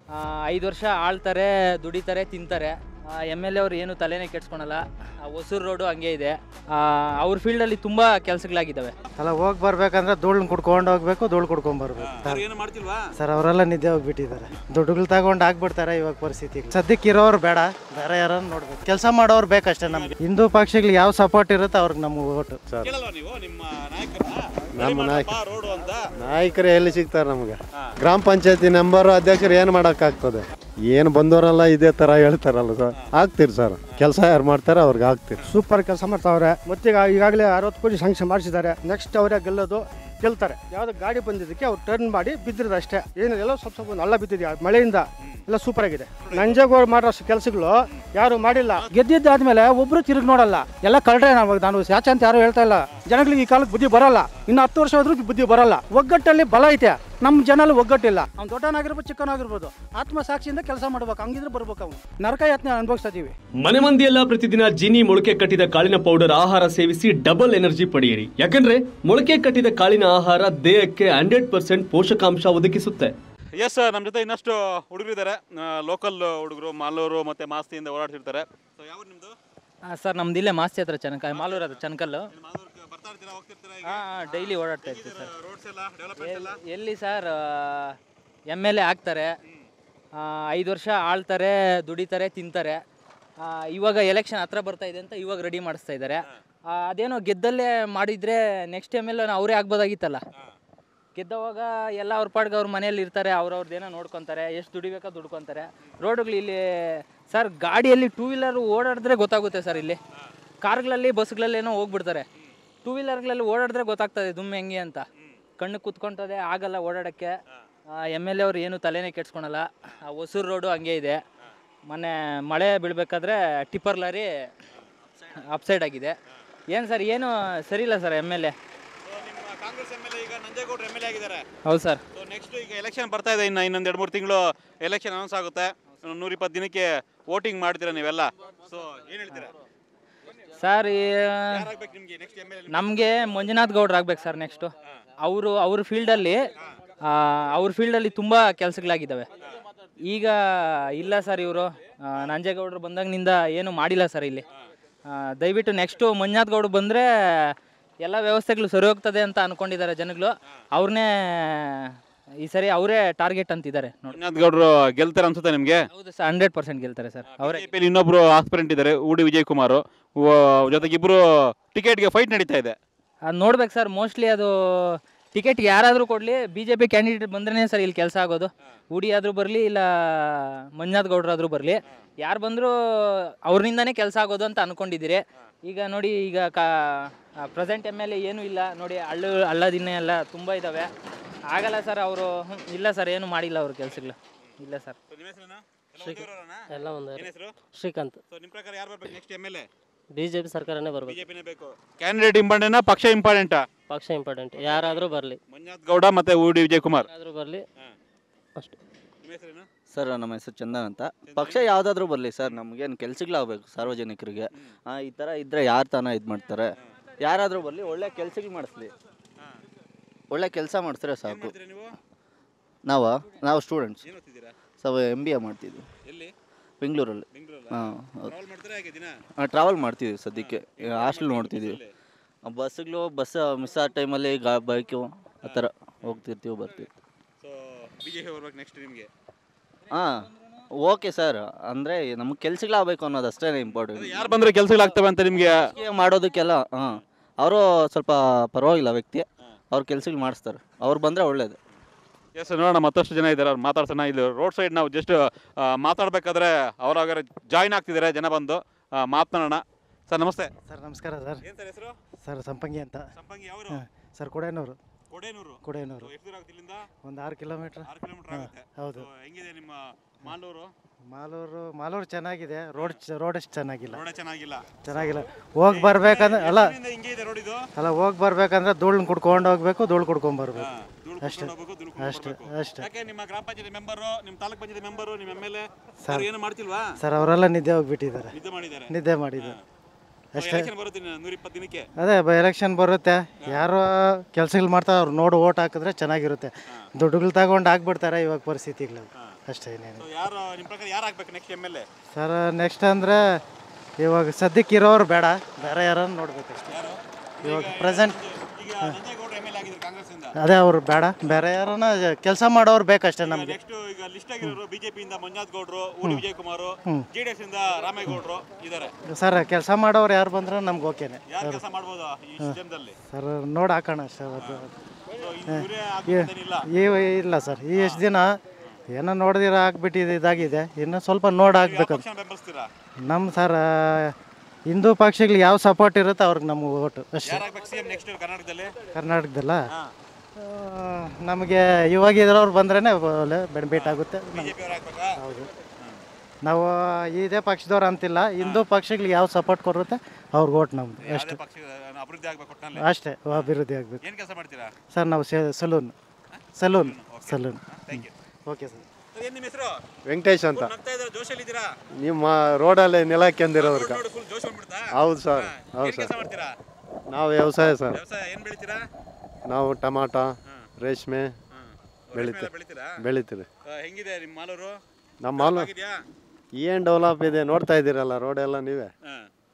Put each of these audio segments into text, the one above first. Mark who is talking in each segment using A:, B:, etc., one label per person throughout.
A: ಐದು ವರ್ಷ ಆಳ್ತಾರೆ ದುಡಿತಾರೆ ತಿಂತಾರೆ ಎಮ್ ಎಲ್ ಎ ಅವ್ರು ಏನು ತಲೆನೇ ಕೆಡ್ಸ್ಕೊಳಲ್ಲ ಆ ಹೊಸೂರು ರೋಡು ಹಂಗೆ ಇದೆ ಆ, ಅವ್ರ ಫೀಲ್ಡಲ್ಲಿ ತುಂಬ ಕೆಲಸಗಳಾಗಿದ್ದಾವೆ
B: ಅಲ್ಲ ಹೋಗಿ ಬರ್ಬೇಕಂದ್ರೆ ಧೂಳ್ ಕುಡ್ಕೊಂಡು ಹೋಗ್ಬೇಕು ಧೂಳ್ ಕುಡ್ಕೊಂಡ್ ಬರ್ಬೇಕು
C: ಏನು ಮಾಡ್ತಿಲ್ವಾ
B: ಸರ್ ಅವರೆಲ್ಲ ನಿದ್ದೆ ಹೋಗ್ಬಿಟ್ಟಿದ್ದಾರೆ ದುಡ್ಡುಗಳು ತಗೊಂಡು ಹಾಕ್ಬಿಡ್ತಾರೆ ಇವಾಗ ಪರಿಸ್ಥಿತಿ ಸದ್ಯಕ್ಕೆ ಇರೋರು ಬೇಡ ಬೇರೆ ಯಾರನ್ನ ನೋಡ್ಬೇಕು ಕೆಲಸ ಮಾಡೋರು ಬೇಕಷ್ಟೇ ನಮ್ಗೆ ಹಿಂದೂ ಪಕ್ಷಗಳಿಗೆ ಯಾವ ಸಪೋರ್ಟ್ ಇರುತ್ತೆ ಅವ್ರಿಗೆ ನಮ್ಗೆ ಓಟು ಸರ್
C: ಕೇಳಲ್ವಾ ನೀವು ನಿಮ್ಮ ನಾಯಕರನ್ನ
D: ನಮ್ಮ ನಾಯಕ
C: ರೋಡು ಅಂತ
D: ನಾಯಕರು ಎಲ್ಲಿ ಸಿಗ್ತಾರೆ ನಮಗೆ ಗ್ರಾಮ ಪಂಚಾಯತಿ ನಂಬರ್ ಅಧ್ಯಕ್ಷರು ಏನು ಮಾಡೋಕ್ಕಾಗ್ತದೆ ಏನು ಬಂದವರೆಲ್ಲ ಇದೇ ಥರ ಹೇಳ್ತಾರಲ್ಲ ಸರ್ ಆಗ್ತೀರಿ ಸರ್ ಕೆಲಸ ಯಾರು ಮಾಡ್ತಾರೆ ಅವ್ರಿಗೆ ಆಗ್ತೀರಿ
E: ಸೂಪರ್ ಕೆಲಸ ಮಾಡ್ತಾವ್ರೆ ಮತ್ತೀಗ ಈಗಾಗಲೇ ಅರವತ್ತು ಕೋಟಿ ಸ್ಯಾಂಕ್ಷನ್ ಮಾಡಿಸಿದ್ದಾರೆ ನೆಕ್ಸ್ಟ್ ಅವರೇ ಗೆಲ್ಲೋದು ಗೆಲ್ತಾರೆ ಯಾವುದೋ ಗಾಡಿ ಬಂದಿದ್ದಕ್ಕೆ ಅವ್ರು ಟರ್ನ್ ಮಾಡಿ ಬಿದ್ದಿರೋದು ಅಷ್ಟೇ ಏನು ಎಲ್ಲ ಸ್ವಲ್ಪ ಸ್ವಲ್ಪ ಒಂದು ಹಳ್ಳ ಬಿದ್ದಿದೆ ಮಳೆಯಿಂದ ಎಲ್ಲ ಸೂಪರ್ ಆಗಿದೆ ನಂಜೇಗೌಡ ಮಾಡೋ ಕೆಲಸಗಳು ಯಾರು ಮಾಡಿಲ್ಲ ಗೆದ್ದಿದ್ದಾದ್ಮೇಲೆ ಒಬ್ರು ತಿರುಗಿ ನೋಡಲ್ಲ ಎಲ್ಲ ಕಳ್ರೆ ನಾವು ನಾನು ಯಾಚೆ ಅಂತ ಯಾರು ಹೇಳ್ತಾ ಇಲ್ಲ ಜನಗಳಿಗೆ ಈ ಕಾಲಕ್ಕೆ ಬುದ್ಧಿ ಬರಲ್ಲ ಇನ್ನು ಹತ್ತು ವರ್ಷ ಹೋದ್ರೂ ಬುದ್ಧಿ ಬರಲ್ಲ ಒಗ್ಗಟ್ಟಲ್ಲಿ ಬಲ ಐತೆ ನಮ್ಮ ಜನಲ್ಲಿ ಒಗ್ಗಟ್ಟಿಲ್ಲ ಅವ್ನು ದೊಡ್ಡನಾಗಿರ್ಬೋದು ಚಿಕ್ಕನಾಗಿರ್ಬೋದು ಆತ್ಮಸಾಕ್ಷಿಯಿಂದ ಕೆಲಸ ಮಾಡ್ಬೇಕು ಹಂಗಿದ್ರೆ ಬರ್ಬೇಕು ಅವ್ನು ನರಕ ಯಾತನೆ ಅನುಭವಿಸ್ತಾ ಇದೀವಿ
F: ಮನೆ ಮಂದಿಯೆಲ್ಲ ಪ್ರತಿದಿನ ಜೀನಿ ಮೊಳಕೆ ಕಟ್ಟಿದ ಕಾಳಿನ ಪೌಡರ್ ಆಹಾರ ಸೇವಿಸಿ ಡಬಲ್ ಎನರ್ಜಿ ಪಡೆಯಿರಿ ಯಾಕಂದ್ರೆ ಮೊಳಕೆ ಕಟ್ಟಿದ ಕಾಳಿನ ಆಹಾರ ದೇಹಕ್ಕೆ ಹಂಡ್ರೆಡ್ ಪರ್ಸೆಂಟ್ ಪೋಷಕಾಂಶ ಒದಗಿಸುತ್ತೆ
C: ಎಸ್ ನಮ್ಮ ಜೊತೆ ಇನ್ನಷ್ಟು ಹುಡುಗರು ಇದ್ದಾರೆ ಲೋಕಲ್ ಹುಡುಗರು ಮಾಲೂರು ಮತ್ತೆ ಮಾಸ್ತಿಯಿಂದ ಓಡಾಡ್ತಿರ್ತಾರೆ ಸೊ ಯಾವ ನಿಮ್ದು
A: ಸರ್ ನಮ್ದು ಇಲ್ಲೇ ಮಾಸ್ತಿ ಹತ್ರ ಚನಕ ಮಾಲೂರು ಅದು ಚನಕಲ್ಲು
C: ಮಾಲೂರು ಬರ್ತಾ ಇರ್ತೀರಾ ಹೋಗ್ತಿರ್ತೀರಾ
A: ಹಾಂ ಡೈಲಿ ಓಡಾಡ್ತಾ ಇರ್ತೀವಿ ಸರ್
C: ರೋಡ್ಸ್ ಎಲ್ಲ ಡೆವಲಪ್ಮೆಂಟ್ ಎಲ್ಲ
A: ಎಲ್ಲಿ ಸರ್ ಎಮ್ ಎಲ್ ಎ ಆಗ್ತಾರೆ ಆ, ಐದು ವರ್ಷ ಆಳ್ತಾರೆ ದುಡಿತಾರೆ ತಿಂತಾರೆ ಆ, ಇವಾಗ ಎಲೆಕ್ಷನ್ ಹತ್ರ ಬರ್ತಾ ಇದೆ ಅಂತ ಇವಾಗ ರೆಡಿ ಮಾಡಿಸ್ತಾ ಇದ್ದಾರೆ ಆ, ಅದೇನೋ ಗೆದ್ದಲ್ಲೇ ಮಾಡಿದ್ರೆ ನೆಕ್ಸ್ಟ್ ಎಮ್ ಎಲ್ ಅವರೇ ಆಗ್ಬೋದಾಗಿತ್ತಲ್ಲ ಗೆದ್ದವಾಗ ಎಲ್ಲ ಅವ್ರ ಪಾಡ್ಗೆ ಅವ್ರ ಮನೇಲಿ ಇರ್ತಾರೆ ಅವ್ರವ್ರದ್ದು ಏನೋ ನೋಡ್ಕೊತಾರೆ ಎಷ್ಟು ದುಡಿಬೇಕೋ ದುಡ್ಕೊತಾರೆ ರೋಡುಗಳು ಇಲ್ಲಿ ಸರ್ ಗಾಡಿಯಲ್ಲಿ ಟೂ ವೀಲರ್ ಓಡಾಡಿದ್ರೆ ಗೊತ್ತಾಗುತ್ತೆ ಸರ್ ಇಲ್ಲಿ ಕಾರ್ಗಳಲ್ಲಿ ಬಸ್ಗಳಲ್ಲಿ ಏನೋ ಹೋಗ್ಬಿಡ್ತಾರೆ ಟೂ ವೀಲರ್ಗಳಲ್ಲಿ ಓಡಾಡಿದ್ರೆ ಗೊತ್ತಾಗ್ತದೆ ದುಮ್ಮೆ ಹೆಂಗೆ ಅಂತ ಕಣ್ಣು ಕುತ್ಕೊಂತದೆ ಆಗಲ್ಲ ಓಡಾಡೋಕ್ಕೆ ಎಮ್ ಎಲ್ ಎ ಅವ್ರು ಏನು ತಲೆನೇ ಕೆಡ್ಸ್ಕೊಳಲ್ಲ ಆ ಹೊಸೂರು ರೋಡು ಹಂಗೆ ಇದೆ ಮೊನ್ನೆ ಮಳೆ ಬೀಳ್ಬೇಕಾದ್ರೆ ಟಿಪ್ಪರ್ ಲಾರಿ ಅಪ್ಸೈಡ್ ಆಗಿದೆ ಏನು ಸರ್ ಏನು ಸರಿ ಇಲ್ಲ sir M L A
C: So, ನಿಮ್ಮ ಕಾಂಗ್ರೆಸ್ ಎಮ್ ಎಲ್ ಎ ಈಗ ನಂಜೇಗೌಡರು ಎಮ್ ಎಲ್ ಎ ಆಗಿದ್ದಾರೆ
A: ಹೌದು ಸರ್
C: ಸೊ ನೆಕ್ಸ್ಟ್ ಈಗ ಎಲೆಕ್ಷನ್ ಬರ್ತಾ ಇದೆ ಇನ್ನು ಇನ್ನೊಂದು ಎರಡು ಮೂರು ತಿಂಗಳು ಎಲೆಕ್ಷನ್ ಅನೌನ್ಸ್ ಆಗುತ್ತೆ ನೂರ ಇಪ್ಪತ್ತು ದಿನಕ್ಕೆ ವೋಟಿಂಗ್ ಮಾಡ್ತೀರಾ ನೀವೆಲ್ಲ ಸೊ ಏನು ಹೇಳ್ತೀರಾ
A: ಸರ್
C: ಯಾರಾಗ್ಬೇಕು ನಿಮಗೆ ನೆಕ್ಸ್ಟ್ ಎಮ್ ಎಲ್ ಎ
A: ನಮಗೆ ಮಂಜುನಾಥ್ ಗೌಡ್ರು ಆಗ್ಬೇಕು ಸರ್ ನೆಕ್ಸ್ಟು ಅವರು ಅವ್ರ ಫೀಲ್ಡಲ್ಲಿ ಅವ್ರ ಫೀಲ್ಡಲ್ಲಿ ತುಂಬ ಕೆಲಸಗಳಾಗಿದ್ದಾವೆ ಈಗ ಇಲ್ಲ ಸರ್ ಇವರು ನಂಜೇಗೌಡರು ಬಂದಾಗಿನಿಂದ ಏನು ಮಾಡಿಲ್ಲ ಸರ್ ಇಲ್ಲಿ ಆ, ದಯವಿಟ್ಟು ನೆಕ್ಸ್ಟು ಮಂಜುನಾಥ್ ಗೌಡ್ರು ಬಂದರೆ ಎಲ್ಲ ವ್ಯವಸ್ಥೆಗಳು ಸರಿ ಹೋಗ್ತದೆ ಅಂತ ಅನ್ಕೊಂಡಿದ್ದಾರೆ ಜನಗಳು ಅವ್ರನ್ನೇ ಈ ಸರಿ ಅವರೇ ಟಾರ್ಗೆಟ್ ಅಂತಿದ್ದಾರೆ ನೋಡಿ
C: ಮಂಜುನಾಥ್ ಗೌಡರು ಗೆಲ್ತಾರೆ ಅನ್ಸುತ್ತೆ ನಿಮಗೆ
A: ಹೌದು ಸರ್ ಹಂಡ್ರೆಡ್ ಪರ್ಸೆಂಟ್ ಗೆಲ್ತಾರೆ ಸರ್ ಅವರೇ
C: ಬಿಜೆಪಿಯಲ್ಲಿ ಇನ್ನೊಬ್ರು ಆಸ್ಪಿರೆಂಟ್ ಇದ್ದಾರೆ ಉಡಿ ವಿಜಯ್ ಕುಮಾರ್ ಜೊತೆಗೆ ಇಬ್ರು ಟಿಕೆಟ್ಗೆ ಫೈಟ್ ನಡೀತಾ ಇದೆ
A: ಅದು ನೋಡ್ಬೇಕು ಸರ್ ಮೋಸ್ಟ್ಲಿ ಅದು ಟಿಕೆಟ್ ಯಾರಾದರೂ ಕೊಡಲಿ ಬಿ ಜೆ ಪಿ ಕ್ಯಾಂಡಿಡೇಟ್ ಬಂದ್ರೇ ಸರ್ ಇಲ್ಲಿ ಕೆಲಸ ಆಗೋದು ಉಡಿ ಆದರೂ ಬರಲಿ ಇಲ್ಲ ಮಂಜುನಾಥ್ ಗೌಡ್ರಾದರೂ ಬರಲಿ ಯಾರು ಬಂದರೂ ಅವ್ರಿಂದನೇ ಕೆಲಸ ಆಗೋದು ಅಂತ ಅಂದ್ಕೊಂಡಿದ್ದೀರಿ ಈಗ ನೋಡಿ ಈಗ ಕಾ ಪ್ರೆಸೆಂಟ್ ಎಮ್ ಎಲ್ ಎ ಏನೂ ಇಲ್ಲ ನೋಡಿ ಹಳ್ಳ ಹಳ್ಳದಿನ್ನೆ ಎಲ್ಲ ತುಂಬ ಇದ್ದಾವೆ ಆಗಲ್ಲ ಸರ್ ಅವರು ಇಲ್ಲ ಸರ್ ಏನು ಮಾಡಿಲ್ಲ ಅವ್ರ ಕೆಲಸಗಳು ಇಲ್ಲ ಸರ್
G: ಎಲ್ಲ ಒಂದು
C: ಏನ್ ಹೆಸರು
G: ಶ್ರೀಕಾಂತ್
C: ಸೊ ನಿಮ್ಮ ಪ್ರಕಾರ ಯಾರು ಬರ್ಬೇಕು next M L A
G: B J P ಸರ್ಕಾರನೇ ಬರಬೇಕು
C: ಬಿಜೆಪಿನೇ ಬೇಕು ಕ್ಯಾಂಡಿಡೇಟ್ ಇಂಪಾರ್ಟೆಂಟಾ ಪಕ್ಷ ಇಂಪಾರ್ಟೆಂಟಾ
G: ಪಕ್ಷ ಇಂಪಾರ್ಟೆಂಟ್ ಯಾರಾದರೂ ಬರಲಿ
C: ಮಂಜುನಾಥ್ ಗೌಡ ಮತ್ತೆ ಉಡಿ ವಿಜಯ್ ಕುಮಾರ್
G: ಯಾರಾದರೂ ಬರಲಿ ಅಷ್ಟೇ
C: ನಿಮ್ಮ ಹೆಸರೇನು
H: ಸರ್ ನಮ್ಮ ಹೆಸರು ಚಂದನ್ ಅಂತ ಪಕ್ಷ ಯಾವುದಾದ್ರೂ ಬರಲಿ ಸರ್ ನಮಗೇನು ಕೆಲ್ಸಗಳಾಗಬೇಕು ಸಾರ್ವಜನಿಕರಿಗೆ ಆ, ಈ ಥರ ಇದ್ದರೆ ಯಾರು ತಾನ ಇದು ಮಾಡ್ತಾರೆ ಯಾರಾದರೂ ಬರಲಿ ಒಳ್ಳೆ ಕೆಲ್ಸಗಳು ಮಾಡಿಸ್ಲಿ ಒಳ್ಳೆ ಕೆಲಸ ಮಾಡಿಸಿದ್ರೆ ಸಾಕು
C: ನೀವು
H: ನಾವು ನಾವು ಸ್ಟೂಡೆಂಟ್ಸ್
C: ಏನು ಓದ್ತಿದ್ದೀರಾ
H: ಸೊ ಎಮ್ ಬಿ ಎ ಮಾಡ್ತಿದ್ವಿ
C: ಎಲ್ಲಿ
H: ಬೆಂಗಳೂರಲ್ಲಿ
C: ಬೆಂಗಳೂರಲ್ಲ
H: ಹಾಂ
C: ಟ್ರಾವೆಲ್ ಮಾಡ್ತೀರಾ ಹೇಗೆ ದಿನ
H: ಟ್ರಾವೆಲ್ ಮಾಡ್ತೀವಿ ಸದ್ಯಕ್ಕೆ ಹಾಸ್ಟೆಲ್ ನೋಡ್ತಿದ್ದೀವಿ ಬಸ್ಸುಗಳು ಬಸ್ ಮಿಸ್ ಆದ ಟೈಮಲ್ಲಿ ಗಾ ಬೈಕು ಆ ಥರ ಹೋಗ್ತಿರ್ತೀವಿ ಬರ್ತೀವಿ
C: ಸೊ ಬಿಜೆಪಿ ಬರ್ಬೇಕು ನೆಕ್ಸ್ಟ್ ನಿಮಗೆ
H: ಹಾಂ ಓಕೆ ಸರ್ ಅಂದರೆ ನಮಗೆ ಕೆಲ್ಸಗಳಾಗಬೇಕು ಅನ್ನೋದು ಅಷ್ಟೇ ಇಂಪಾರ್ಟೆಂಟ್
C: ಯಾರು ಬಂದ್ರೆ ಕೆಲಸಗಳಾಗ್ತವೆ ಅಂತ ನಿಮಗೆ
H: ರಾಜಕೀಯ ಮಾಡೋದಕ್ಕೆಲ್ಲ ಹಾಂ ಅವರು ಸ್ವಲ್ಪ ಪರವಾಗಿಲ್ಲ ವ್ಯಕ್ತಿ ಅವ್ರ ಕೆಲ್ಸಗಳು ಮಾಡಿಸ್ತಾರೆ ಅವ್ರು ಬಂದರೆ ಒಳ್ಳೇದು
C: ಎಸ್ ನೋಡೋಣ ಮತ್ತಷ್ಟು ಜನ ಇದ್ದಾರೆ ಅವ್ರು ಮಾತಾಡ್ಸೋಣ ಇಲ್ಲಿ ರೋಡ್ ಸೈಡ್ ನಾವು ಜಸ್ಟ್ ಮಾತಾಡ್ಬೇಕಾದ್ರೆ ಅವ್ರಾಗಾರೆ ಜಾಯ್ನ್ ಆಗ್ತಿದ್ದಾರೆ ಜನ ಬಂದು ಆ, ಮಾತನಾಡೋಣ ಸರ್ ನಮಸ್ತೆ
B: ಸರ್ ನಮಸ್ಕಾರ ಸರ್
C: ಏನ್ ಸರ್ ಹೆಸರು
B: ಸರ್ ಸಂಪಂಗಿ ಅಂತ
C: ಸಂಪಂಗಿ ಅವರು
B: ಹಾಂ ಸರ್ ಕೊಡೇನೂರು
C: ಕೊಡೇನೂರು
B: ಕೊಡೇನೂರು
C: ಎಷ್ಟು ದೂರ ಆಗುತ್ತೆ ಇಲ್ಲಿಂದ
B: ಒಂದು ಆರು ಕಿಲೋಮೀಟ್ರ್
C: ಆರು ಕಿಲೋಮೀಟರ್ ಆಗುತ್ತೆ
B: ಹೌದು
C: So, ಹೆಂಗಿದೆ ನಿಮ್ಮ ಮಾಲೂರು
B: ಮಾಲೂರು ಮಾಲೂರು ಚೆನ್ನಾಗಿದೆ ರೋಡ್ ರೋಡ್ ಅಷ್ಟು ಚೆನ್ನಾಗಿಲ್ಲ
C: ರೋಡೇ ಚೆನ್ನಾಗಿಲ್ಲ
B: ಚೆನ್ನಾಗಿಲ್ಲ ಹೋಗಿ ಬರ್ಬೇಕಂದ್ರೆ ಅಲ್ಲ
C: ಇಲ್ಲಿಂದ ಹಿಂಗೆ ಇದೆ ರೋಡ್ ಇದು
B: ಅಲ್ಲ ಹೋಗಿ ಬರ್ಬೇಕಂದ್ರೆ ಧೂಳ್ ಕುಡ್ಕೊಂಡು ಹೋಗ್ಬೇಕು ಧೂಳ್ ಕುಡ್ಕೊಂಡ್ ಬರ್ಬೇಕು
C: ಧೂಳು
B: ಅಷ್ಟೇ
C: ಕುಡ್ಕೊಂಡು ಹೋಗ್ಬೇಕು, ಧೂಳು ಕುಡ್ಕೊಂಡು
B: ಅಷ್ಟೇ
C: ಬರ್ಬೇಕು.
B: ಅಷ್ಟೇ
C: ಯಾಕೆ ನಿಮ್ಮ ಗ್ರಾಮ ಪಂಚಾಯತಿ ಮೆಂಬರು ನಿಮ್ಮ ತಾಲೂಕ್ ಪಂಚಾಯತಿ ಮೆಂಬರು ನಿಮ್ಮ ಎಮ್ ಎಲ್ ಎ
B: ಸರ್.
C: ಏನು ಮಾಡ್ತಿಲ್ವಾ
B: ಸರ್ ಅವರೆಲ್ಲ ನಿದ್ದೆ ಹೋಗ್ಬಿಟ್ಟಿದ್ದಾರೆ
C: ನಿದ್ದೆ ಮಾಡಿದ್ದಾರೆ
B: ನಿದ್ದೆ ಮಾಡಿದ್ದಾರೆ ಅಷ್ಟೇ
C: ಎಲೆಕ್ಷನ್ ಬರುತ್ತೆ ನೂರ ಇಪ್ಪತ್ತು ದಿನಕ್ಕೆ
B: ಅದೇ ಬೈ ಎಲೆಕ್ಷನ್ ಬರುತ್ತೆ ಯಾರು ಕೆಲಸಗಳು ಮಾಡ್ತಾರೆ ಅವ್ರು ನೋಡಿ ಓಟ್ ಹಾಕಿದ್ರೆ ಚೆನ್ನಾಗಿರುತ್ತೆ ದುಡ್ಡುಗಳು ತಗೊಂಡು ಹಾಕ್ಬಿಡ್ತಾರೆ ಇವಾಗ ಪರಿಸ್ಥಿತಿಗಳು
C: ಹಾ.
B: ಅಷ್ಟೇ ಏನೇನು
C: ಯಾರು ನಿಮ್ಮ ಪ್ರಕಾರ ಯಾರು ಆಗ್ಬೇಕು next M L A
B: sir next ಅಂದರೆ ಇವಾಗ ಸದ್ಯಕ್ಕೆ ಇರೋರು ಬೇಡ ಬೇರೆ ಯಾರನ್ನು ನೋಡ್ಬೇಕಷ್ಟೇ ಇವಾಗ ಪ್ರೆಸೆಂಟ್
C: ಈಗ ನಂಜೇಗೌಡರು ಎಮ್ ಎಲ್ ಎ ಆಗಿದ್ರು ಕಾಂಗ್ರೆಸ್ ಇಂದ
B: ಅದೇ ಅವ್ರು ಬೇಡ ಬೇರೆ ಯಾರನ್ನ ಕೆಲಸ ಮಾಡೋರು ಬೇಕಷ್ಟೇ ನಮಗೆ
C: ನೆಕ್ಸ್ಟ್ ಈಗ ಲಿಸ್ಟ್ ಆಗಿರೋರು ಬಿಜೆಪಿಯಿಂದ ಮಂಜುನಾಥ್ ಗೌಡ್ರು ಊಡಿ Vijay Kumar J D S ಇಂದ ರಾಮೇಗೌಡರು ಇದಾರೆ
B: ಸರ್ ಕೆಲಸ ಮಾಡೋರು ಯಾರು ಬಂದ್ರೆ ನಮ್ಗೆ ಓಕೆನೆ
C: ಯಾರು ಕೆಲಸ ಮಾಡ್ಬೋದು ಈ ಸಿಸ್ಟಮ್ದಲ್ಲಿ
B: ಸರ್ ನೋಡಿ ಹಾಕೋಣ ಅಷ್ಟೇ ಅದು
C: ಇವರೇ ಆಗ್ಬೇಕಂತೇನಿಲ್ಲ
B: ಈ ಇಲ್ಲ ಸರ್ ಈ ಎಷ್ಟು ದಿನ ಏನೋ ನೋಡಿದಿರ ಆಗ್ಬಿಟ್ಟಿದೆ ಇದಾಗಿದೆ ಇನ್ನು ಸ್ವಲ್ಪ ನೋಡಿ ಹಾಕ್ಬೇಕು
C: ಪಕ್ಷ ಬೆಂಬಲಿಸ್ತೀರಾ
B: ನಮ್ಮ ಸರ್ ಹಿಂದೂ ಪಕ್ಷಗಳಿಗೆ ಯಾವ ಸಪೋರ್ಟ್ ಇರುತ್ತೆ ಅವ್ರಿಗೆ ನಮ್ಗೆ ಓಟು ಅಷ್ಟೇ
C: ಯಾರು ಆಗ್ಬೇಕು ಸಿಎಂ ನೆಕ್ಸ್ಟ್ ಕರ್ನಾಟಕದಲ್ಲಿ
B: ಕರ್ನಾಟಕದಲ್ಲ ನಮಗೆ ಇವಾಗ ಇದ್ರವ್ರು ಬಂದ್ರೇ ಬೆನಿಫಿಟ್ ಆಗುತ್ತೆ ನಮ್ಗೆ.
C: ಬಿಜೆಪಿ ಅವ್ರು ಆಗ್ಬೇಕಾ
B: ಹೌದು ನಾವು ಇದೇ ಪಕ್ಷದವ್ರು ಅಂತಿಲ್ಲ ಹಿಂದೂ ಪಕ್ಷಗಳಿಗೆ ಯಾವ ಸಪೋರ್ಟ್ ಕೊಡುತ್ತೆ ಅವ್ರಿಗೆ ಓಟ್ ನಮ್ದು
C: ಯಾವುದೇ
B: ಅಷ್ಟೇ
C: ಪಕ್ಷ ಅಭಿವೃದ್ಧಿ ಆಗ್ಬೇಕು ಒಟ್ಟಿನಲ್ಲಿ
B: ಅಷ್ಟೇ ಅಭಿವೃದ್ಧಿ ಆಗಬೇಕು
C: ಏನ್ ಕೆಲಸ ಮಾಡ್ತೀರಾ
B: ಸರ್ ನಾವು salon salon salon
C: thank you
B: okay sir
C: ಏನ್ ನಿಮ್ಮ ಹೆಸರು
D: ವೆಂಕಟೇಶ್ ಅಂತ
C: ನಗ್ತಾ ಇದ್ದಾರೆ ಜೋಶಲ್ಲಿ ಇದ್ದೀರಾ
D: ನಿಮ್ಮ ರೋಡಲ್ಲಿ ನೆಲಕ್ಕೆಂದಿರೋರ್ಗ
C: ನೋಡಿ ಫುಲ್ ಜೋಶ್ ಬಂದ್ಬಿಡ್ತಾ
D: ಹೌದು ಸರ್ ಹೌದು
C: ಏನ್ ಕೆಲಸ
D: ಸರ್
C: ಮಾಡ್ತೀರಾ
D: ನಾವು ವ್ಯವಸಾಯ ಸರ್
C: ವ್ಯವಸಾಯ ಏನ್ ಬೆಳಿತೀರಾ
D: ನಾವು ಟಮಾಟ ರೇಷ್ಮೆ
C: ಬೆಳಿತೀರಾ
D: ಬೆಳಿತೀವಿ
C: ಬೆಳಿತೀರಾ
D: ಬೆಳಿತೀವಿ
C: ಆ, ಹೆಂಗಿದೆ ನಿಮ್ಮ ಮಾಲೂರು
D: ನಮ್ಮ ಮಾಲು
C: ಆಗಿದ್ಯಾ
D: ಏನು ಡೆವಲಪ್ ಇದೆ ನೋಡ್ತಾ ಇದ್ದೀರಲ್ಲ ರೋಡ್ ಎಲ್ಲ ನೀವೇ
C: ಹಾ.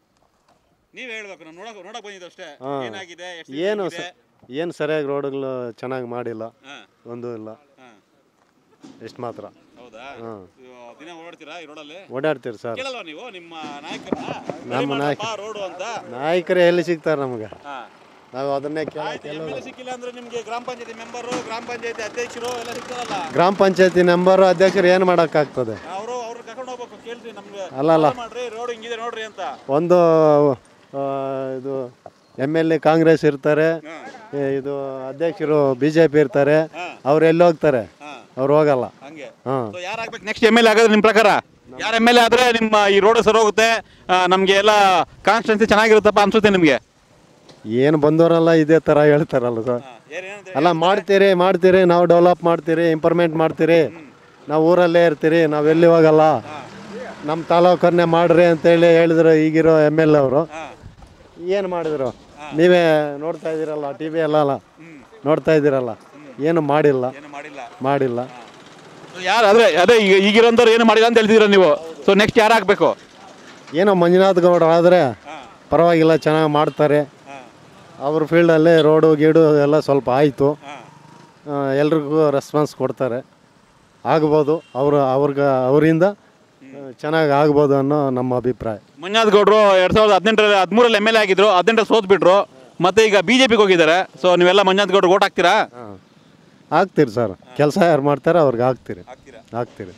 C: ನೀವ್ ಹೇಳ್ಬೇಕು ನಾನು ನೋಡಕ್ ನೋಡಕ್ ಬಂದಿದ್ದು ಅಷ್ಟೇ
D: ಹಾ.
C: ಏನಾಗಿದೆ ಎಷ್ಟು
D: ಏನು
C: ಇದೆ?
D: ಸ ಏನು ಸರಿಯಾಗಿ ರೋಡ್ಗಳು ಚೆನ್ನಾಗಿ ಮಾಡಿಲ್ಲ
C: ಹಾ,
D: ಒಂದು ಇಲ್ಲ
C: ಹಾ.
D: ಎಷ್ಟು ಮಾತ್ರ
C: ಹೌದಾ
D: ಹಾ.
C: ಇದು ದಿನ ಓಡಾಡ್ತೀರಾ ಈ ರೋಡಲ್ಲಿ
D: ಓಡಾಡ್ತೀರಿ ಸರ್
C: ಕೇಳಲ್ವಾ ನೀವು ನಿಮ್ಮ ನಾಯಕರನ್ನ
D: ನಮ್ಮ ನಾಯಕ-
C: ರೋಡು ಅಂತ
D: ನಾಯಕರೇ ಎಲ್ಲಿ ಸಿಗ್ತಾರೆ ನಮ್ಗೆ
C: ಹಾ.
D: ನಾವು ಅದನ್ನೇ ಕೇಳ
C: ಆಯ್ತು ಎಮ್ ಎಲ್ ಸಿಕ್ಕಿಲ್ಲ ಅಂದ್ರೆ ನಿಮ್ಗೆ ಗ್ರಾಮ ಪಂಚಾಯತಿ ಮೆಂಬರು ಗ್ರಾಮ ಪಂಚಾಯತಿ ಅಧ್ಯಕ್ಷರು ಎಲ್ಲ ಸಿಗ್ತಾರಲ್ಲ
D: ಗ್ರಾಮ ಪಂಚಾಯತಿ ನಂಬರು ಅಧ್ಯಕ್ಷರು ಏನು ಮಾಡೋಕ್ಕಾಗ್ತದೆ
C: ಅವರು ಅವ್ರು ಕರ್ಕೊಂಡು ಹೋಗ್ಬೇಕು ಕೇಳ್ರಿ ನಮ್ಗೆ
D: ಅಲ್ಲ, ಅಲ್ಲ.
C: call ಮಾಡ್ರಿ ರೋಡ್ ಹಿಂಗಿದೆ ನೋಡ್ರಿ ಅಂತ
D: ಒಂದು ಆ, ಇದು ಎಮ್ ಎಲ್ ಎ ಕಾಂಗ್ರೆಸ್ ಇರ್ತಾರೆ ಏ, ಇದು ಅಧ್ಯಕ್ಷರು ಬಿ ಜೆ ಪಿ ಇರ್ತಾರೆ ಅವ್ರು ಎಲ್ಲಿ ಹೋಗ್ತಾರೆ
C: ಹಾ.
D: ಅವ್ರು ಹೋಗಲ್ಲ
C: ಹಂಗೆ
D: ಹಾಂ
C: ಸೊ ಯಾರಾಗ್ಬೇಕು ನೆಕ್ಸ್ಟ್ ಎಮ್ ಎಲ್ ಎ ಆಗೋದು ನಿಮ್ಮ ಪ್ರಕಾರ ಯಾರು ಎಮ್ ಎಲ್ ಎ ಆದ್ರೆ ನಿಮ್ಮ ಈ ರೋಡ್ ಸರ್ ಹೋಗುತ್ತೆ ಆ, ನಮ್ಗೆ ಎಲ್ಲ ಕಾನ್ಸ್ಟೆನ್ಸಿ ಚೆನ್ನಾಗಿರುತ್ತಪ್ಪ ಅನ್ಸುತ್ತೆ ನಿಮಗೆ
D: ಏನು ಬಂದವರೆಲ್ಲ ಇದೇ ಥರ ಹೇಳ್ತಾರಲ್ಲ ಸರ್ ಅಲ್ಲ ಮಾಡ್ತೀರಿ ಮಾಡ್ತೀರಿ ನಾವು ಡೆವಲಪ್ ಮಾಡ್ತೀರಿ ಇಂಪ್ರೂವ್ಮೆಂಟ್ ಮಾಡ್ತೀರಿ ನಾವು ಊರಲ್ಲೇ ಇರ್ತೀರಿ ನಾವು ಎಲ್ಲಿ ಹೋಗಲ್ಲ ನಮ್ಮ ತಾಲೂಕನ್ನೇ ಮಾಡ್ರಿ ಅಂತೇಳಿ ಹೇಳಿದ್ರು ಈಗಿರೋ ಎಮ್ ಎಲ್ ಅವರು ಏನು ಮಾಡಿದ್ರು ನೀವೇ ನೋಡ್ತಾ ಇದ್ದೀರಲ್ಲ ಟಿ ವಿ ಎಲ್ಲ ನೋಡ್ತಾ ಇದ್ದೀರಲ್ಲ ಏನು ಮಾಡಿಲ್ಲ
C: ಏನು ಮಾಡಿಲ್ಲ
D: ಮಾಡಿಲ್ಲ
C: ಯಾರು ಅದೇ ಅದೇ ಈಗ ಈಗಿರೋಂಥವ್ರು ಏನು ಮಾಡಿಲ್ಲ ಅಂತ ಹೇಳ್ತಿದ್ರ ನೀವು ಸೊ ನೆಕ್ಸ್ಟ್ ಯಾರು ಆಗ್ಬೇಕು
D: ಏನೋ ಮಂಜುನಾಥ್ ಗೌಡ ಆದರೆ ಪರವಾಗಿಲ್ಲ ಚೆನ್ನಾಗಿ ಮಾಡ್ತಾರೆ ಅವ್ರ ಫೀಲ್ಡಲ್ಲೇ ರೋಡು ಗೀಡು ಎಲ್ಲ ಸ್ವಲ್ಪ ಆಯಿತು ಎಲ್ರಿಗೂ ರೆಸ್ಪಾನ್ಸ್ ಕೊಡ್ತಾರೆ ಆಗ್ಬೋದು ಅವರು ಅವ್ರಿಗೆ ಅವರಿಂದ ಚೆನ್ನಾಗಿ ಆಗ್ಬೋದು ಅನ್ನೋ ನಮ್ಮ ಅಭಿಪ್ರಾಯ
C: ಮಂಜುನಾಥ್ ಗೌಡ್ರು ಎರಡ್ ಸಾವಿರದ ಹದಿನೆಂಟರಲ್ಲಿ ಹದಿಮೂರಲ್ಲಿ ಎಮ್ ಎಲ್ ಎ ಆಗಿದ್ರು ಹದಿನೆಂಟರಲ್ಲಿ ಸೋತ್ ಬಿಟ್ರು ಮತ್ತೆ ಈಗ ಬಿಜೆಪಿಗೆ ಹೋಗಿದ್ದಾರೆ ಸೊ ನೀವೆಲ್ಲ ಮಂಜುನಾಥ್ ಗೌಡ್ರು ಓಟ್ ಹಾಕ್ತೀರಾ
D: ಹಾಂ ಆಗ್ತೀರಿ ಸರ್ ಕೆಲಸ ಯಾರು ಮಾಡ್ತಾರೆ ಅವ್ರಿಗೆ ಆಗ್ತೀರಿ ಆಗ್ತೀರಿ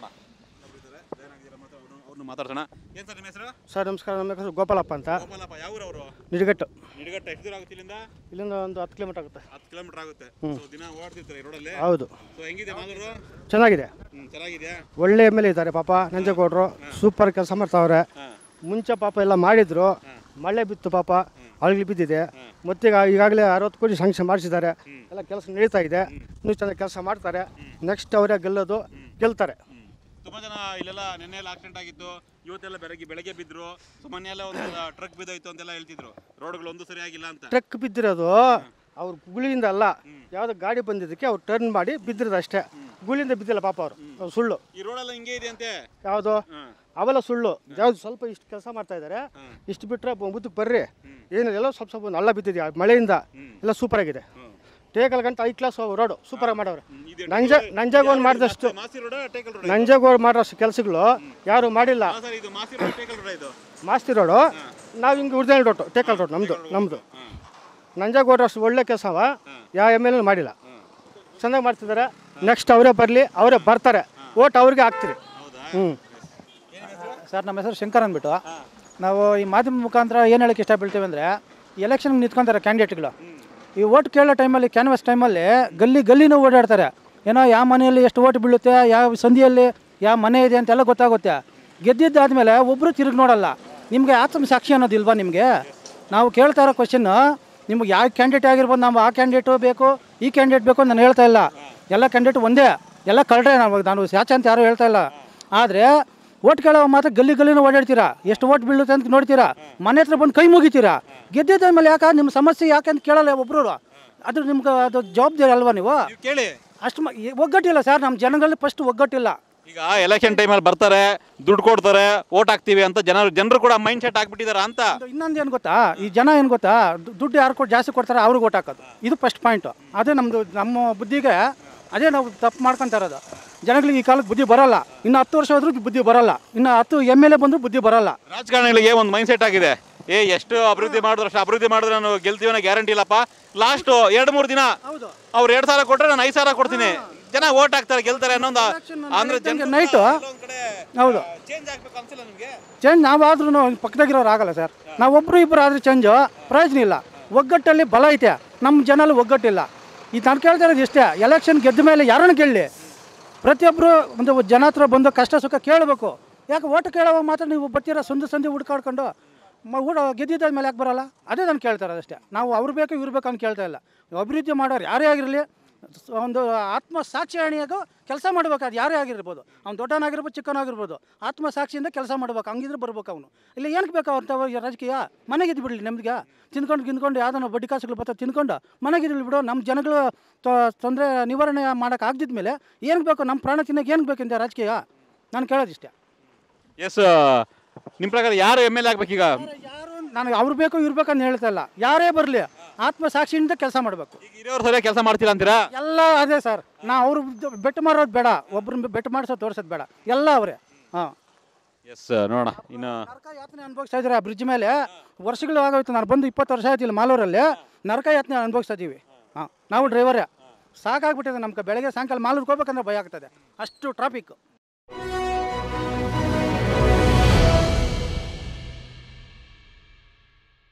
C: ಅವ್ರನ್ನ ಮಾತಾಡ್ಸೋಣ ಏನ್ ಸರ್ ನಿಮ್ಮ ಹೆಸರು
E: ಸರ್ ನಮಸ್ಕಾರ ನಮ್ಮ ಹೆಸರು ಗೋಪಾಲಪ್ಪ ಅಂತ
C: ಗೋಪಾಲಪ್ಪ ಯಾವ ಊರವರು
E: ನಿಡಗಟ್ಟು
C: ನಿಡಗಟ್ಟ ಎಷ್ಟು ದೂರ ಆಗುತ್ತೆ ಇಲ್ಲಿಂದ
E: ಇಲ್ಲಿಂದ ಒಂದು ಹತ್ತು ಕಿಲೋಮೀಟರ್ ಆಗುತ್ತೆ
C: ಹತ್ತು ಕಿಲೋಮೀಟರ್ ಆಗುತ್ತೆ ಸೊ ದಿನ ಓಡ್ತಿರ್ತಾರೆ ಈ ರೋಡಲ್ಲಿ
E: ಹೌದು
C: ಸೊ ಹೆಂಗಿದೆ ಮಾಲೂರು
E: ಚೆನ್ನಾಗಿದೆ
C: ಹ್ಮ್ ಚೆನ್ನಾಗಿದೆಯಾ
E: ಒಳ್ಳೆ ಎಮ್ ಎಲ್ ಎ ಇದ್ದಾರೆ ಪಾಪ ನಂಜೇಗೌಡರು ಸೂಪರ್ ಕೆಲಸ ಮಾಡ್ತಾವ್ರೆ ಮುಂಚೆ ಪಾಪ ಎಲ್ಲ ಮಾಡಿದ್ರು ಮಳೆ ಬಿತ್ತು ಪಾಪ ಅಳಿಗೆ ಬಿದ್ದಿದೆ ಮತ್ತೀಗ ಈಗಾಗಲೇ ಅರವತ್ತು ಕೋಟಿ ಶಾಂಕ್ಷನ್ ಮಾಡಿಸಿದ್ದಾರೆ ಎಲ್ಲ ಕೆಲಸ ನಡೀತಾ ಇದೆ ಇನ್ನೂ ಚೆನ್ನಾಗಿ ಕೆಲಸ ಮಾಡ್ತಾರೆ ನೆಕ್ಸ್ಟ್ ಅವರೇ ಗೆಲ್ಲೋದು ಗೆಲ್ತಾರೆ
C: ತುಂಬಾ ಜನ ಇಲ್ಲೆಲ್ಲ ನೆನ್ನೆ ಎಲ್ಲ ಆಕ್ಸಿಡೆಂಟ್ ಆಗಿತ್ತು ಇವತ್ತೆಲ್ಲ ಬೆಳಗ್ಗೆ ಬೆಳಗ್ಗೆ ಬಿದ್ರು ಸೊ ಮೊನ್ನೆ ಎಲ್ಲ ಒಂದು ಟ್ರಕ್ ಬಿದ್ದೋಯ್ತು ಅಂತೆಲ್ಲ ಹೇಳ್ತಿದ್ರು ರೋಡ್ಗಳು ಒಂದು ಸರಿಯಾಗಿಲ್ಲ ಅಂತ
E: ಟ್ರಕ್ ಬಿದ್ದಿರೋದು ಅವ್ರ ಗುಳಿಯಿಂದ ಅಲ್ಲ ಯಾವುದೋ ಗಾಡಿ ಬಂದಿದ್ದಕ್ಕೆ ಅವ್ರು ಟರ್ನ್ ಮಾಡಿ ಬಿದ್ದಿರೋದು ಅಷ್ಟೇ ಗುಳಿಯಿಂದ ಬಿದ್ದಿಲ್ಲ ಪಾಪ ಅವರು ಅವ್ರು ಸುಳ್ಳು
C: ಈ ರೋಡೆಲ್ಲ ಹಿಂಗೆ ಇದೆ ಅಂತೆ
E: ಯಾವುದು ಅವೆಲ್ಲ ಸುಳ್ಳು ಯಾವ್ದು ಸ್ವಲ್ಪ ಇಷ್ಟು ಕೆಲಸ ಮಾಡ್ತಾ ಇದ್ದಾರೆ ಇಷ್ಟು ಬಿಟ್ಟರೆ ಮುದ್ದಕ್ಕೆ ಬರ್ರಿ ಏನಿಲ್ಲ ಎಲ್ಲ ಸ್ವಲ್ಪ ಸ್ವಲ್ಪ ನಲ್ಲ ಬಿದ್ದಿದೆ ಆ ಮಳೆಯಿಂದ ಎಲ್ಲ ಸೂಪರ್ ಆಗಿದೆ ಟೇಕಲ್ ಗಂಟ ಐದು ಕ್ಲಾಸ್ ರೋಡು ಸೂಪರಾಗಿ ಮಾಡವ್ರೆ ನಂಜ ನಂಜಾಗೋನ್ ಮಾಡಿದಷ್ಟು
C: ಮಾಸಿ ರೋಡ್ ಟೇಕಲ್ ರೋಡ್
E: ನಂಜಾಗೋಡ್ ಮಾಡೋಷ್ಟು ಕೆಲಸಗಳು ಯಾರು ಮಾಡಿಲ್ಲ
C: ಸರ್ ಇದು ಮಾಸಿ ರೋಡ್ ಟೇಕಲ್ ರೋಡ್ ಇದು
E: ಮಾಸ್ತಿ ರೋಡು ನಾವು ಹಿಂಗೆ ಉರ್ಜಿನಲ್ ರೋಡು ಟೇಕಲ್ ರೋಡ್ ನಮ್ಮದು ನಮ್ಮದು ನಂಜಾಗೋಡ್ ಅಷ್ಟು ಒಳ್ಳೆ ಕೆಲಸವ ಯಾವ ಎಮ್ ಎಲ್ ಮಾಡಿಲ್ಲ ಚೆನ್ನಾಗಿ ಮಾಡ್ತಿದ್ದಾರೆ ನೆಕ್ಸ್ಟ್ ಅವರೇ ಬರಲಿ ಅವರೇ ಬರ್ತಾರೆ ಓಟ್ ಅವ್ರಿಗೆ ಹಾಕ್ತೀರಿ ಹ್ಞೂ
I: ಸರ್ ನಮ್ಮ ಹೆಸರು ಶಂಕರ್ ಅಂದ್ಬಿಟ್ಟು ನಾವು ಈ ಮಾಧ್ಯಮ ಮುಖಾಂತರ ಏನು ಹೇಳಕ್ಕೆ ಇಷ್ಟಪಡ್ತೀವಿ ಅಂದರೆ ಎಲೆಕ್ಷನ್ಗೆ ನಿಂತ್ಕೊಂತಾರೆ ಕ್ಯಾಂಡಿಡೇಟ್ಗಳು ಈ ಓಟ್ ಕೇಳೋ ಟೈಮಲ್ಲಿ ಕ್ಯಾನ್ವಾಸ್ ಟೈಮಲ್ಲಿ ಗಲ್ಲಿ ಗಲ್ಲಿನೂ ಓಡಾಡ್ತಾರೆ ಏನೋ ಯಾವ ಮನೆಯಲ್ಲಿ ಎಷ್ಟು ಓಟ್ ಬೀಳುತ್ತೆ ಯಾವ ಸಂಧಿಯಲ್ಲಿ ಯಾವ ಮನೆ ಇದೆ ಅಂತೆಲ್ಲ ಗೊತ್ತಾಗುತ್ತೆ ಗೆದ್ದಿದ್ದಾದಮೇಲೆ ಒಬ್ಬರು ತಿರುಗಿ ನೋಡಲ್ಲ ನಿಮಗೆ ಆತ್ಮ ಸಾಕ್ಷಿ ಅನ್ನೋದಿಲ್ವಾ ನಿಮಗೆ ನಾವು ಕೇಳ್ತಾ ಇರೋ ಕ್ವಶನ್ನು ನಿಮ್ಗೆ ಯಾವ ಕ್ಯಾಂಡಿಡೇಟ್ ಆಗಿರ್ಬೋದು ನಾವು ಆ ಕ್ಯಾಂಡಿಡೇಟು ಬೇಕು ಈ ಕ್ಯಾಂಡಿಡೇಟ್ ಬೇಕು ಅಂತ ನಾನು ಹೇಳ್ತಾ ಇಲ್ಲ ಎಲ್ಲ ಕ್ಯಾಂಡಿಡೇಟ್ ಒಂದೇ ಎಲ್ಲ ಕಳ್ರೆ ನಾವು ನಾನು ಸ್ಯಾಚ ಅಂತ ಯಾರೂ ಹೇಳ್ತಾ ಇಲ್ಲ ಆದರೆ ಓಟ್ ಕೇಳೋ ಮಾತ್ರ ಗಲ್ಲಿ ಗಲ್ಲಿನ ಓಡಾಡ್ತೀರಾ ಎಷ್ಟು ಓಟ್ ಬೀಳುತ್ತೆ ಅಂತ ನೋಡ್ತೀರಾ ಮನೆ ಹತ್ರ ಬಂದು ಕೈ ಮುಗಿತೀರಾ ಗೆದ್ದಿದ್ದ ಮೇಲೆ ಯಾಕೆ ನಿಮ್ಮ ಸಮಸ್ಯೆ ಯಾಕೆ ಅಂತ ಕೇಳಲ್ಲ ಒಬ್ಬರು ಅದು ನಿಮ್ಗೆ ಅದು ಜವಾಬ್ದಾರಿ ಅಲ್ವಾ ನೀವು
C: ಕೇಳಿ
I: ಅಷ್ಟು ಮ- ಈ ಒಗ್ಗಟ್ಟಿಲ್ಲ ಸರ್ ನಮ್ಮ ಜನಗಳಲ್ಲಿ ಫಸ್ಟ್ ಒಗ್ಗಟ್ಟಿಲ್ಲ
C: ಈಗ ಎಲೆಕ್ಷನ್ ಟೈಮಲ್ಲಿ ಬರ್ತಾರೆ ದುಡ್ಡು ಕೊಡ್ತಾರೆ ಓಟ್ ಹಾಕ್ತೀವಿ ಅಂತ ಜನರು ಜನರು ಕೂಡ ಮೈಂಡ್ ಸೆಟ್ ಹಾಕ್ಬಿಟ್ಟಿದಾರ ಅಂತ
I: ಇನ್ನೊಂದು ಏನು ಗೊತ್ತಾ ಈ ಜನ ಏನು ಗೊತ್ತಾ ದು- ದುಡ್ಡು ಯಾರು ಕೊಟ್ಟು ಜಾಸ್ತಿ ಕೊಡ್ತಾರೆ ಅವ್ರಿಗೆ ಓಟ್ ಹಾಕೋದು ಇದು ಫಸ್ಟ್ ಪಾಯಿಂಟು ಅದೇ ನಮ್ಮದು ನಮ್ಮ ಬುದ್ಧಿಗೆ ಅದೇ ನಾವು ತಪ್ಪು ಮಾಡ್ಕೊತಾ ಇರೋದು ಜನಗಳಿಗೆ ಈ ಕಾಲಕ್ಕೆ ಬುದ್ಧಿ ಬರಲ್ಲ ಇನ್ನು ಹತ್ತು ವರ್ಷ ಹೋದ್ರೂ ಬುದ್ಧಿ ಬರಲ್ಲ ಇನ್ನು ಹತ್ತು ಎಮ್ ಎಲ್ ಎ ಬಂದರೂ ಬುದ್ಧಿ ಬರಲ್ಲ
C: ರಾಜಕಾರಣಿಗಳಿಗೆ ಒಂದು ಮೈಂಡ್ ಸೆಟ್ ಆಗಿದೆ ಏ ಎಷ್ಟು ಅಭಿವೃದ್ಧಿ ಮಾಡಿದ್ರು ಅಷ್ಟು ಅಭಿವೃದ್ಧಿ ಮಾಡಿದ್ರೆ ನಾನು ಗೆಲ್ತೀವಿ ಅನ್ನೋ ಗ್ಯಾರಂಟಿ ಇಲ್ಲಪ್ಪ ಲಾಸ್ಟ್ ಎರಡು ಮೂರು ದಿನ ಅವ್ರು ಎರಡು ಸಾವಿರ ಕೊಟ್ಟರೆ ನಾನು ಐದು ಸಾವಿರ ಕೊಡ್ತೀನಿ ಜನ ಓಟ್ ಹಾಕ್ತಾರೆ ಗೆಲ್ತಾರೆ ಅನ್ನೋದು ಅಂದ್ರೆ ಜನರು
I: ನೈಟು ಹೌದು
C: ಚೇಂಜ್ ಆಗ್ಬೇಕು ಅನ್ಸಿಲ್ಲ ನಿಮಗೆ
I: ಚೇಂಜ್ ನಾವಾದ್ರೂ ಪಕ್ಕದಾಗಿರೋರು ಆಗಲ್ಲ ಸರ್ ನಾವು ಒಬ್ಬರು ಇಬ್ಬರು ಆದರೆ ಚೇಂಜು ಪ್ರಯೋಜನ ಇಲ್ಲ ಒಗ್ಗಟ್ಟಲ್ಲಿ ಬಲ ಐತೆ ನಮ್ಮ ಜನಲ್ಲಿ ಒಗ್ಗಟ್ಟಿಲ್ಲ ಇದು ನಾನು ಕೇಳ್ತಾ ಇರೋದು ಇಷ್ಟೇ ಎಲೆಕ್ಷನ್ ಗೆದ್ದ ಮೇಲೆ ಯಾರನ್ನು ಕೇಳಲಿ ಪ್ರತಿಯೊಬ್ಬರು ಒಂದು ಜನ ಹತ್ರ ಬಂದು ಕಷ್ಟ ಸುಖ ಕೇಳಬೇಕು ಯಾಕೆ ಓಟ್ ಕೇಳೋವಾಗ ಮಾತ್ರ ನೀವು ಬರ್ತೀರಾ ಸಂದು ಸಂಧಿ ಹುಡ್ಕಾಡ್ಕೊಂಡು ಮ ಊಟ ಗೆದ್ದಿದ್ದಾದ ಮೇಲೆ ಯಾಕೆ ಬರಲ್ಲ ಅದೇ ನಾನು ಕೇಳ್ತಾ ಇರೋದು ಅಷ್ಟೇ ನಾವು ಅವ್ರು ಬೇಕು ಇವ್ರು ಬೇಕು ಅಂತ ಕೇಳ್ತಾ ಇಲ್ಲ ಅಭಿವೃದ್ಧಿ ಮಾಡೋರು ಯಾರೇ ಆಗಿರಲಿ ಒಂದು ಆತ್ಮ ಸಾಕ್ಷಿಯಾಣಿಯಾಗ ಕೆಲಸ ಮಾಡ್ಬೇಕು ಅದು ಯಾರೇ ಆಗಿರ್ಬೋದು ಅವ್ನು ದೊಡ್ಡವನಾಗಿರ್ಬೋದು ಚಿಕ್ಕವನಾಗಿರ್ಬೋದು ಆತ್ಮ ಸಾಕ್ಷಿಯಿಂದ ಕೆಲಸ ಮಾಡ್ಬೇಕು ಹಂಗಿದ್ರೆ ಬರ್ಬೇಕು ಅವನು ಇಲ್ಲ ಏನಕ್ಕೆ ಬೇಕು ಅವ್ರ ರಾಜಕೀಯ ಮನೆಗೆ ಬಿಡಲಿ ನಮ್ಗೆ ತಿನ್ಕೊಂಡು ಗಿನ್ಕೊಂಡು ಯಾವ್ದೋ ಬಡ್ಡಿ ಕಾಸುಗಳು ಬರ್ತಾವೆ ತಿನ್ಕೊಂಡು ಮನೆಗೆ ಇರಲಿ ಬಿಡು ನಮ್ಮ ಜನಗಳು ತೊಂದರೆ ನಿವಾರಣೆ ಮಾಡೋಕೆ ಆಗದಿದ್ಮೇಲೆ ಏನಕ್ಕೆ ಬೇಕು ನಮ್ಮ ಪ್ರಾಣ ತಿನ್ನಕ್ಕೆ ಏನಕ್ಕೆ ಬೇಕಿಂದ ರಾಜಕೀಯ ನಾನು ಕೇಳೋದಿಷ್ಟೇ
C: ಎಸ್ ನಿಮ್ಮ ಪ್ರಕಾರ ಯಾರು ಎಮ್ ಎಲ್ ಎ ಆಗ್ಬೇಕೀಗ
I: ನಾನು ಅವ್ರು ಬೇಕು ಇವ್ರು ಬೇಕು ಅಂತ ಹೇಳ್ತಾ ಇಲ್ಲ ಯಾರೇ ಬರಲಿ ಆತ್ಮ ಸಾಕ್ಷಿಯಿಂದ ಕೆಲಸ ಮಾಡಬೇಕು
C: ಇರೋರು ಸರಿಯಾಗಿ ಕೆಲಸ ಮಾಡ್ತಿಲ್ಲ ಅಂತೀರಾ
I: ಎಲ್ಲ ಅದೇ ಸರ್ ನಾ ಅವ್ರು ಬೆಟ್ ಮಾರೋದು ಬೇಡ ಒಬ್ರನ್ನ ಬೆಟ್ ಮಾಡಿಸೋದು ತೋರಿಸೋದು ಬೇಡ ಎಲ್ಲ ಅವರೇ ಹಾಂ
C: ಎಸ್ ನೋಡೋಣ ಇನ್ನು
I: ಯಾತನೆ ಅನುಭವಿಸ್ತಾ ಇದ್ದಾರೆ ಆ ಬ್ರಿಡ್ಜ್ ಮೇಲೆ ವರ್ಷಗಳು ಆಗೋಯ್ತು ನಾನು ಬಂದು ಇಪ್ಪತ್ತು ವರ್ಷ ಆಯ್ತು ಇಲ್ಲಿ ಮಾಲೂರಲ್ಲಿ ನರಕ ಯಾತನೆ ಅನುಭವಿಸ್ತಾ ಇದ್ದೀವಿ ಹಾಂ ನಾವು ಡ್ರೈವರೇ ಸಾಕಾಗ್ಬಿಟ್ಟಿದೆ ನಮ್ಗೆ ಬೆಳಗ್ಗೆ ಸಾಯಂಕಾಲ ಮಾಲೂರಿಗೆ ಹೋಗ್ಬೇಕಂದ್ರೆ ಭಯ ಆಗ್ತದೆ ಅಷ್ಟು ಟ್ರಾಫಿಕ್